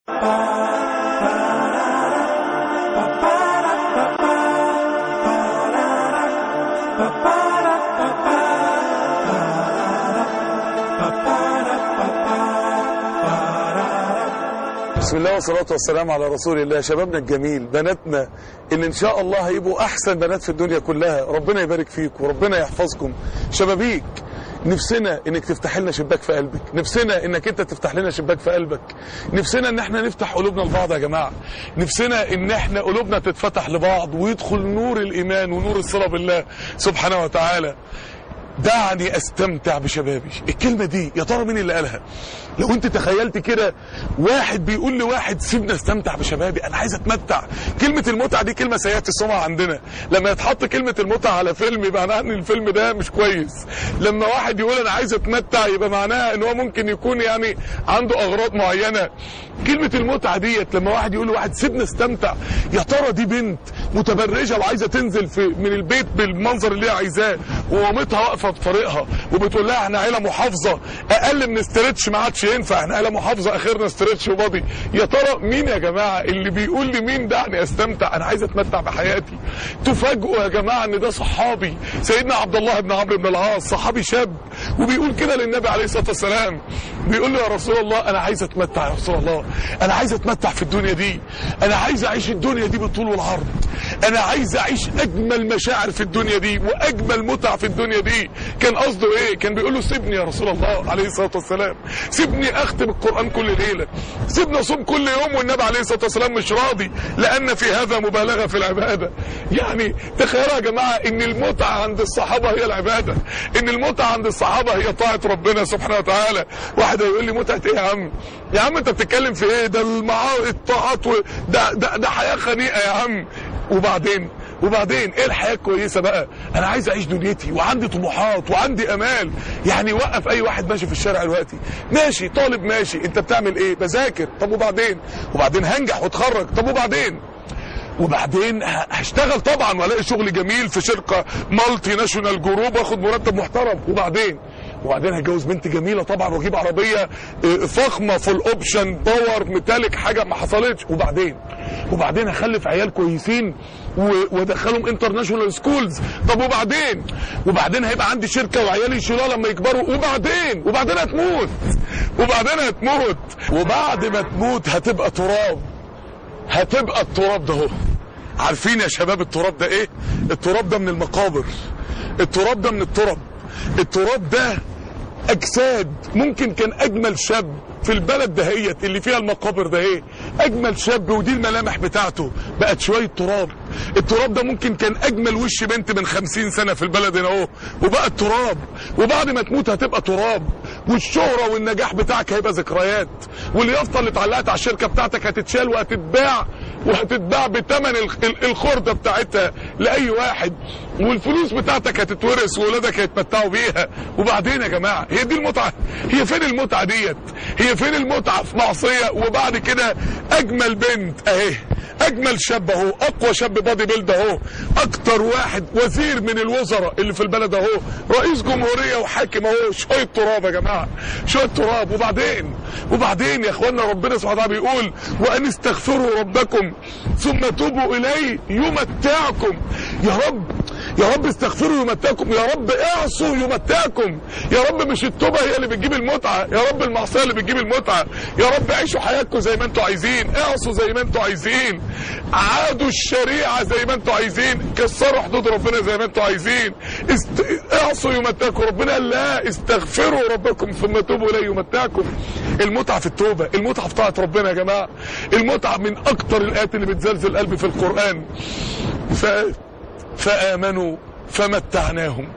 بسم الله والصلاة والسلام على رسول الله شبابنا الجميل بناتنا اللي ان شاء الله هيبقوا احسن بنات في الدنيا كلها ربنا يبارك فيك وربنا يحفظكم شبابيك نفسنا انك تفتح لنا شباك في قلبك نفسنا انك انت تفتح لنا شباك في قلبك نفسنا ان احنا نفتح قلوبنا لبعض يا جماعة نفسنا ان احنا قلوبنا تتفتح لبعض ويدخل نور الايمان ونور الصلة بالله سبحانه وتعالى دعني استمتع بشبابي الكلمة دي يا ترى مين اللي قالها لو انت تخيلت كده واحد بيقول لواحد سيبنا استمتع بشبابي انا عايز اتمتع كلمة المتعة دي كلمة سيئة السمعة عندنا لما يتحط كلمة المتعة على فيلم يبقى معناها ان الفيلم ده مش كويس لما واحد يقول انا عايز اتمتع يبقى معناها ان هو ممكن يكون يعني عنده اغراض معينة كلمة المتعة ديت لما واحد يقول لواحد سيبنا استمتع يا ترى دي بنت متبرجة وعايزة تنزل في من البيت بالمنظر اللي هي عايزاه ومامتها واقفة في طريقها وبتقول لها احنا عيلة محافظة اقل من استرتش ما عادش ينفع احنا عيلة محافظة اخرنا استرتش وباضي يا ترى مين يا جماعة اللي بيقول لي مين دعني استمتع انا عايز اتمتع بحياتي تفاجئوا يا جماعة ان ده صحابي سيدنا عبد الله بن عمرو بن العاص صحابي شاب وبيقول كده للنبي عليه الصلاة والسلام بيقول له يا رسول الله انا عايز اتمتع يا رسول الله انا عايز اتمتع في الدنيا دي انا عايز اعيش الدنيا دي بالطول والعرض انا عايز اعيش اجمل مشاعر في الدنيا دي واجمل متع في الدنيا دي كان قصده ايه كان بيقول له سيبني يا رسول الله عليه الصلاه والسلام سيبني اختم القران كل ليله سيبني اصوم كل يوم والنبي عليه الصلاه والسلام مش راضي لان في هذا مبالغه في العباده يعني تخيلوا يا جماعه ان المتعه عند الصحابه هي العباده ان المتعه عند الصحابه هي طاعه ربنا سبحانه وتعالى واحد يقول لي متعه ايه يا عم يا عم انت بتتكلم في ايه ده المعاصي الطاعات و... ده, ده ده حياه خنيقه يا عم وبعدين وبعدين ايه الحياه الكويسه بقى انا عايز اعيش دنيتي وعندي طموحات وعندي امال يعني وقف اي واحد ماشي في الشارع دلوقتي ماشي طالب ماشي انت بتعمل ايه بذاكر طب وبعدين وبعدين هنجح واتخرج طب وبعدين وبعدين هشتغل طبعا والاقي شغل جميل في شركه مالتي ناشونال جروب واخد مرتب محترم وبعدين وبعدين هتجوز بنت جميله طبعا واجيب عربيه فخمه فول اوبشن باور ميتاليك حاجه ما حصلتش وبعدين وبعدين هخلف عيال كويسين وادخلهم انترناشونال سكولز طب وبعدين وبعدين هيبقى عندي شركه وعيالي يشيلوها لما يكبروا وبعدين وبعدين هتموت وبعدين هتموت وبعد ما تموت هتبقى تراب هتبقى التراب ده اهو عارفين يا شباب التراب ده ايه التراب ده من المقابر التراب ده من التراب التراب ده اجساد ممكن كان اجمل شاب في البلد دهيت اللي فيها المقابر ده ايه اجمل شاب ودي الملامح بتاعته بقت شويه تراب التراب ده ممكن كان اجمل وش بنت من خمسين سنه في البلد هنا اهو وبقى تراب وبعد ما تموت هتبقى تراب والشهرة والنجاح بتاعك هيبقى ذكريات واليافطة اللي اتعلقت على الشركة بتاعتك هتتشال وهتتباع وهتتباع بثمن الخردة بتاعتها لأي واحد والفلوس بتاعتك هتتورث وولادك هيتمتعوا بيها وبعدين يا جماعة هي دي المتعة هي فين المتعة ديت هي فين المتعة في معصية وبعد كده أجمل بنت أهي اجمل شاب اهو اقوى شاب بادي بيلد اهو اكتر واحد وزير من الوزراء اللي في البلد اهو رئيس جمهورية وحاكم اهو شوية تراب يا جماعة شوية تراب وبعدين وبعدين يا اخوانا ربنا سبحانه وتعالى بيقول وان استغفروا ربكم ثم توبوا اليه يمتعكم يا رب يا رب استغفروا يمتعكم يا رب اعصوا يمتعكم يا رب مش التوبه هي اللي بتجيب المتعه يا رب المعصيه اللي بتجيب المتعه يا رب عيشوا حياتكم زي ما انتوا عايزين اعصوا زي ما انتوا عايزين عادوا الشريعه زي ما انتوا عايزين كسروا حدود ربنا زي ما انتوا عايزين است... اعصوا يمتعكم ربنا قال لا استغفروا ربكم ثم توبوا اليه يمتعكم المتعه في التوبه المتعه في طاعه ربنا يا جماعه المتعه من اكتر الايات اللي بتزلزل قلبي في القران ف... فآمنوا فمتعناهم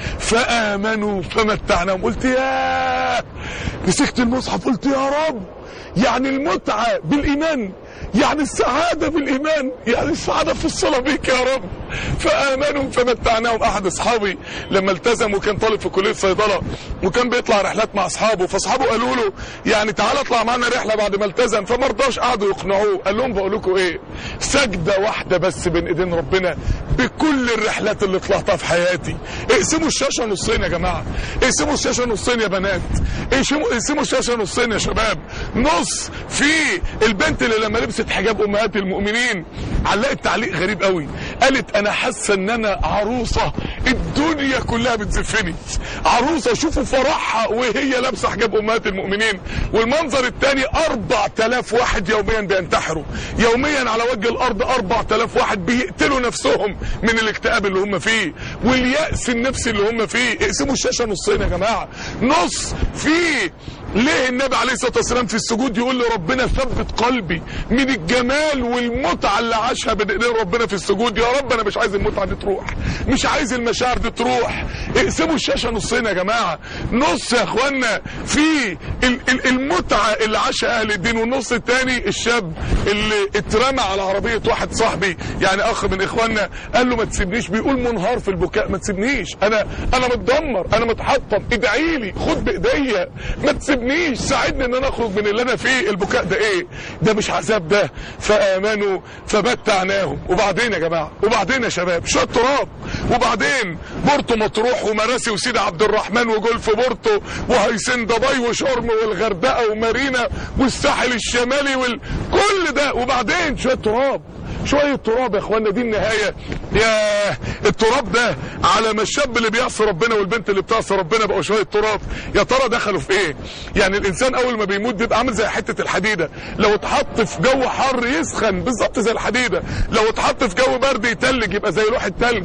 فآمنوا فمتعناهم قلت يا مسكت المصحف قلت يا رب يعني المتعة بالإيمان يعني السعادة بالإيمان يعني السعادة في الصلاة بيك يا رب فآمنوا فمتعناهم أحد أصحابي لما التزم وكان طالب في كلية صيدلة وكان بيطلع رحلات مع أصحابه فأصحابه قالوا له يعني تعالى اطلع معانا رحلة بعد ما التزم فما رضاش قعدوا يقنعوه قال لهم بقول لكم إيه سجدة واحدة بس بين إيدين ربنا بكل الرحلات اللي طلعتها في حياتي اقسموا الشاشه نصين يا جماعه اقسموا الشاشه نصين يا بنات اقسموا اقسموا الشاشه نصين يا شباب نص في البنت اللي لما لبست حجاب امهات المؤمنين علقت تعليق غريب قوي قالت انا حاسه ان انا عروسه الدنيا كلها بتزفني عروسه شوفوا فرحها وهي لابسه حجاب امهات المؤمنين والمنظر الثاني 4000 واحد يوميا بينتحروا يوميا على وجه الارض 4000 واحد بيقتلوا نفسهم من الاكتئاب اللي هم فيه واليأس النفسي اللي هم فيه اقسموا الشاشه نصين يا جماعه نص فيه ليه النبي عليه الصلاه والسلام في السجود يقول لربنا ثبت قلبي من الجمال والمتعه اللي عاشها بين ايدين ربنا في السجود يا رب انا مش عايز المتعه دي تروح مش عايز المشاعر دي تروح اقسموا الشاشه نصين يا جماعه نص يا اخوانا في ال- ال- المتعه اللي عاشها اهل الدين والنص الثاني الشاب اللي اترمى على عربيه واحد صاحبي يعني اخ من اخواننا قال له ما تسيبنيش بيقول منهار في البكاء ما تسيبنيش انا انا متدمر انا متحطم ادعي لي خد بايديا ما تسيبنيش ساعدني ان انا اخرج من اللي انا فيه البكاء ده ايه ده مش عذاب ده فامنوا فمتعناهم وبعدين يا جماعه وبعدين يا شباب شويه تراب وبعدين بورتو مطروح ومراسي وسيدي عبد الرحمن وجولف بورتو وهيسن دبي وشرم والغردقه ومارينا والساحل الشمالي وال... كل ده وبعدين شويه تراب شوية تراب يا اخوانا دي النهاية يا التراب ده على ما الشاب اللي بيعصي ربنا والبنت اللي بتعصي ربنا بقوا شوية تراب يا ترى دخلوا في ايه يعني الانسان اول ما بيموت بيبقى عامل زي حتة الحديدة لو اتحط في جو حر يسخن بالظبط زي الحديدة لو اتحط في جو برد يتلج يبقى زي لوح التلج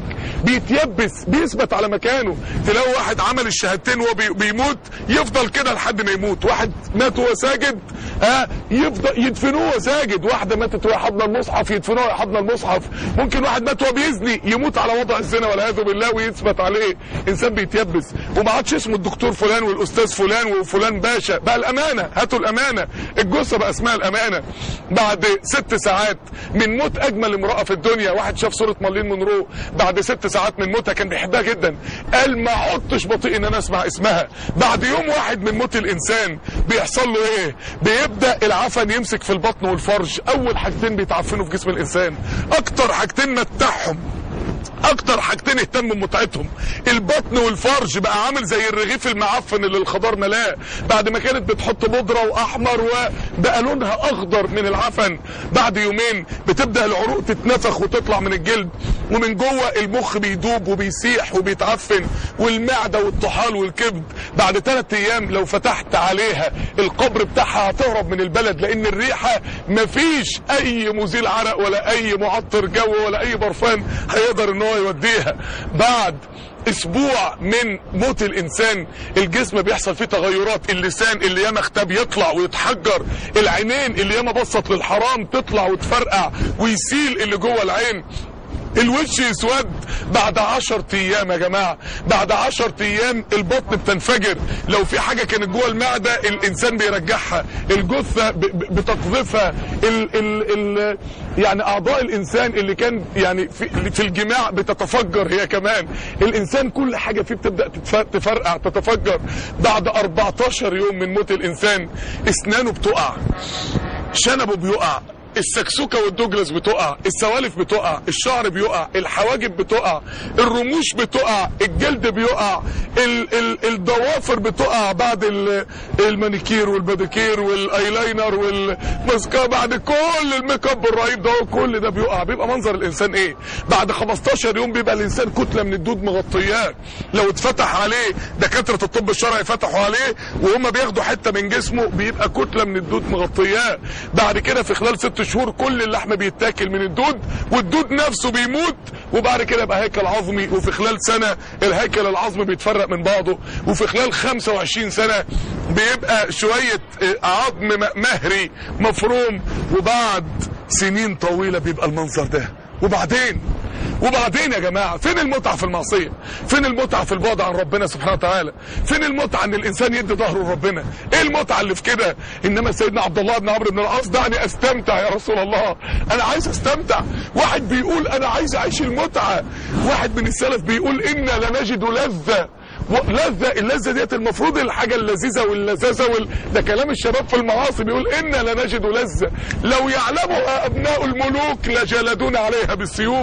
بيتيبس بيثبت على مكانه تلاقي واحد عمل الشهادتين وهو بي- بيموت يفضل كده لحد ما يموت واحد مات وهو ساجد ها يفضل يدفنوه وهو ساجد واحده ماتت وهي حاضنه المصحف يدفنوها وهي حاضنه المصحف ممكن واحد مات وهو بيزني يموت على وضع الزنا والعياذ بالله ويثبت عليه انسان بيتيبس وما عادش اسمه الدكتور فلان والاستاذ فلان وفلان باشا بقى الامانه هاتوا الامانه الجثه بقى اسمها الامانه بعد ست ساعات من موت اجمل امراه في الدنيا واحد شاف صوره مارلين مونرو بعد ست ساعات من موتها كان بيحبها جدا قال ما عدتش بطيء ان انا اسمع اسمها بعد يوم واحد من موت الانسان بيحصل له ايه بيبدا العفن يمسك في البطن والفرج اول حاجتين بيتعفنوا في جسم الانسان اكتر حاجتين متعهم اكتر حاجتين اهتم بمتعتهم البطن والفرج بقى عامل زي الرغيف المعفن اللي الخضار ملاه بعد ما كانت بتحط بودره واحمر وبقى لونها اخضر من العفن بعد يومين بتبدا العروق تتنفخ وتطلع من الجلد ومن جوه المخ بيدوب وبيسيح وبيتعفن والمعده والطحال والكبد بعد ثلاث ايام لو فتحت عليها القبر بتاعها هتهرب من البلد لان الريحه مفيش اي مزيل عرق ولا اي معطر جو ولا اي برفان هيقدر ان هو يوديها بعد اسبوع من موت الانسان الجسم بيحصل فيه تغيرات اللسان اللي ياما اختاب يطلع ويتحجر العينين اللي ياما بصت للحرام تطلع وتفرقع ويسيل اللي جوه العين الوش يسود بعد عشر ايام يا جماعة بعد عشر ايام البطن بتنفجر لو في حاجة كانت جوه المعدة الانسان بيرجعها الجثة ب- ب- بتقذفها ال ال ال يعني اعضاء الانسان اللي كان يعني في, في الجماع بتتفجر هي كمان الانسان كل حاجة فيه بتبدأ تتف- تفرقع تتفجر بعد 14 يوم من موت الانسان اسنانه بتقع شنبه بيقع السكسوكه والدوجلاس بتقع السوالف بتقع الشعر بيقع الحواجب بتقع الرموش بتقع الجلد بيقع ال ال الضوافر بتقع بعد ال- المانيكير والباديكير والايلاينر والماسكار بعد كل الميك اب الرهيب ده كل ده بيقع بيبقى منظر الانسان ايه بعد 15 يوم بيبقى الانسان كتله من الدود مغطياه لو اتفتح عليه دكاتره الطب الشرعي فتحوا عليه وهم بياخدوا حته من جسمه بيبقى كتله من الدود مغطياه بعد كده في خلال ست شهور كل اللحم بيتاكل من الدود والدود نفسه بيموت وبعد كده يبقى هيكل عظمي وفي خلال سنه الهيكل العظمي بيتفرق من بعضه وفي خلال 25 سنه بيبقى شويه آه، عظم م- مهري مفروم وبعد سنين طويله بيبقى المنظر ده وبعدين وبعدين يا جماعة فين المتعة في المعصية فين المتعة في البعد عن ربنا سبحانه وتعالى فين المتعة ان الانسان يدي ظهره لربنا ايه المتعة اللي في كده انما سيدنا عبد الله بن عمرو بن العاص دعني استمتع يا رسول الله انا عايز استمتع واحد بيقول انا عايز اعيش المتعة واحد من السلف بيقول انا لنجد لذة و- لذة اللذة ديت المفروض الحاجة اللذيذة واللذاذة وال... ده كلام الشباب في المعاصي بيقول إنا لنجد لذة لو يعلمها أبناء الملوك لجلدون عليها بالسيوف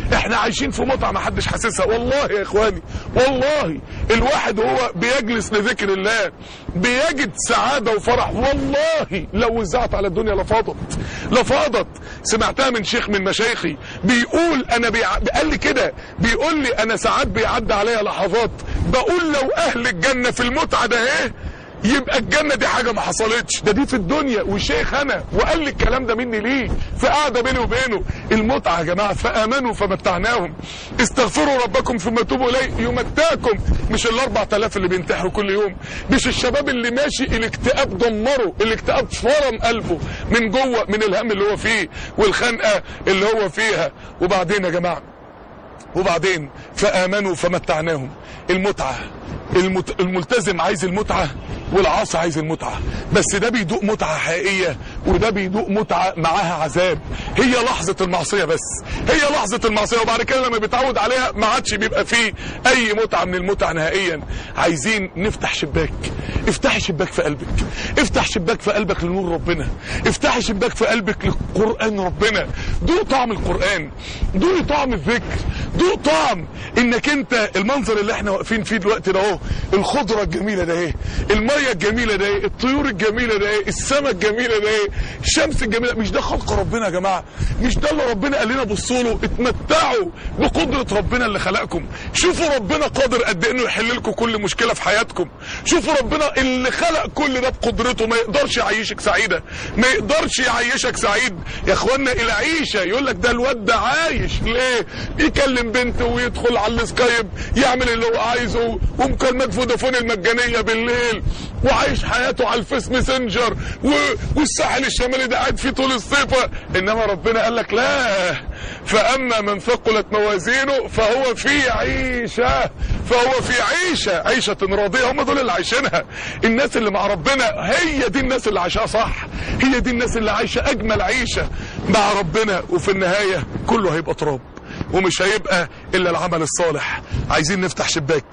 احنا عايشين في متعه ما حدش حاسسها والله يا اخواني والله الواحد هو بيجلس لذكر الله بيجد سعاده وفرح والله لو وزعت على الدنيا لفاضت لفاضت سمعتها من شيخ من مشايخي بيقول انا بيع... قال لي كده بيقول لي انا ساعات بيعدي عليا لحظات بقول لو اهل الجنه في المتعه ده ايه يبقى الجنة دي حاجة ما حصلتش ده دي في الدنيا والشيخ انا وقال لي الكلام ده مني ليه في قاعدة بيني وبينه المتعة يا جماعة فآمنوا فمتعناهم استغفروا ربكم ثم توبوا إليه يمتعكم مش ال 4000 اللي بينتحروا كل يوم مش الشباب اللي ماشي الاكتئاب دمره الاكتئاب فرم قلبه من جوه من الهم اللي هو فيه والخنقة اللي هو فيها وبعدين يا جماعة وبعدين فآمنوا فمتعناهم المتعة المت... الملتزم عايز المتعة والعاصي عايز المتعة بس ده بيدوق متعة حقيقية وده بيدوق متعة معاها عذاب هي لحظة المعصية بس هي لحظة المعصية وبعد كده لما بيتعود عليها ما عادش بيبقى فيه اي متعة من المتعة نهائيا عايزين نفتح شباك افتحي شباك في قلبك افتح شباك في قلبك لنور ربنا افتحي شباك في قلبك لقرآن ربنا دوق طعم القرآن دوق طعم الذكر دوق طعم انك انت المنظر اللي احنا واقفين فيه دلوقتي ده اهو الخضرة الجميلة ده ايه المية الجميلة ده ايه الطيور الجميلة ده ايه السماء الجميلة ده ايه الشمس الجميلة مش ده خلق ربنا يا جماعة مش ده اللي ربنا قال لنا بصوا له اتمتعوا بقدرة ربنا اللي خلقكم شوفوا ربنا قادر قد ايه انه يحل لكم كل مشكلة في حياتكم شوفوا ربنا اللي خلق كل ده بقدرته ما يقدرش يعيشك سعيدة ما يقدرش يعيشك سعيد يا اخوانا العيشة يقول لك ده الواد ده عايش ليه يكلم بنته ويدخل على السكايب يعمل اللي هو عايزه ومكالمات فودافون المجانية بالليل وعايش حياته على الفيس ماسنجر و... والساحل الشمالي ده قاعد فيه طول الصيف انما ربنا قال لك لا فاما من ثقلت موازينه فهو في عيشه فهو في عيشه عيشه راضيه هم دول اللي عايشينها الناس اللي مع ربنا هي دي الناس اللي عايشاها صح هي دي الناس اللي عايشه اجمل عيشه مع ربنا وفي النهايه كله هيبقى تراب ومش هيبقى الا العمل الصالح عايزين نفتح شباك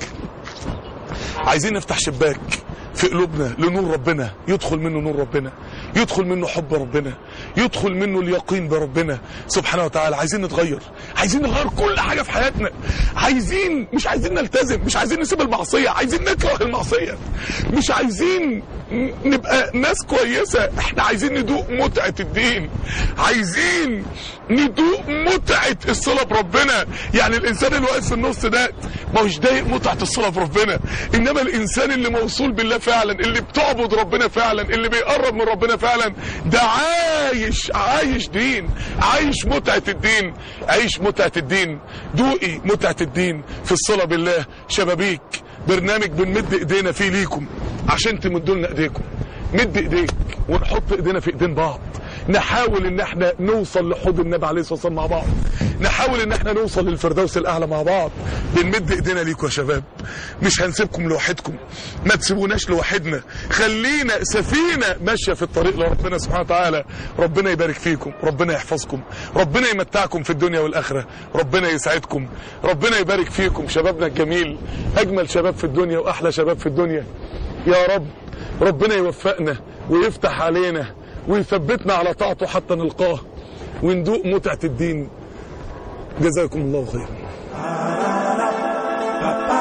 عايزين نفتح شباك في قلوبنا لنور ربنا يدخل منه نور ربنا يدخل منه حب ربنا يدخل منه اليقين بربنا سبحانه وتعالى عايزين نتغير عايزين نغير كل حاجة في حياتنا عايزين مش عايزين نلتزم مش عايزين نسيب المعصية عايزين نكره المعصية مش عايزين نبقى ناس كويسة احنا عايزين ندوق متعة الدين عايزين ندوق متعة الصلاة بربنا يعني الانسان اللي واقف في النص ده ما هوش ضايق متعة الصلاة بربنا انما الانسان اللي موصول بالله فعلا اللي بتعبد ربنا فعلا اللي بيقرب من ربنا فعلا ده عايش عايش دين عايش متعة الدين عيش متعة الدين دوقي متعة الدين في الصلاة بالله شبابيك برنامج بنمد ايدينا فيه ليكم عشان تمدوا لنا ايديكم مد ايديك ونحط ايدينا في ايدين بعض نحاول ان احنا نوصل لحوض النبي عليه الصلاه والسلام مع بعض نحاول ان احنا نوصل للفردوس الاعلى مع بعض بنمد ايدينا ليكم يا شباب مش هنسيبكم لوحدكم ما تسيبوناش لوحدنا خلينا سفينه ماشيه في الطريق لربنا سبحانه وتعالى ربنا يبارك فيكم ربنا يحفظكم ربنا يمتعكم في الدنيا والاخره ربنا يسعدكم ربنا يبارك فيكم شبابنا الجميل اجمل شباب في الدنيا واحلى شباب في الدنيا يا رب ربنا يوفقنا ويفتح علينا ويثبتنا على طاعته حتى نلقاه وندوق متعة الدين جزاكم الله خيرا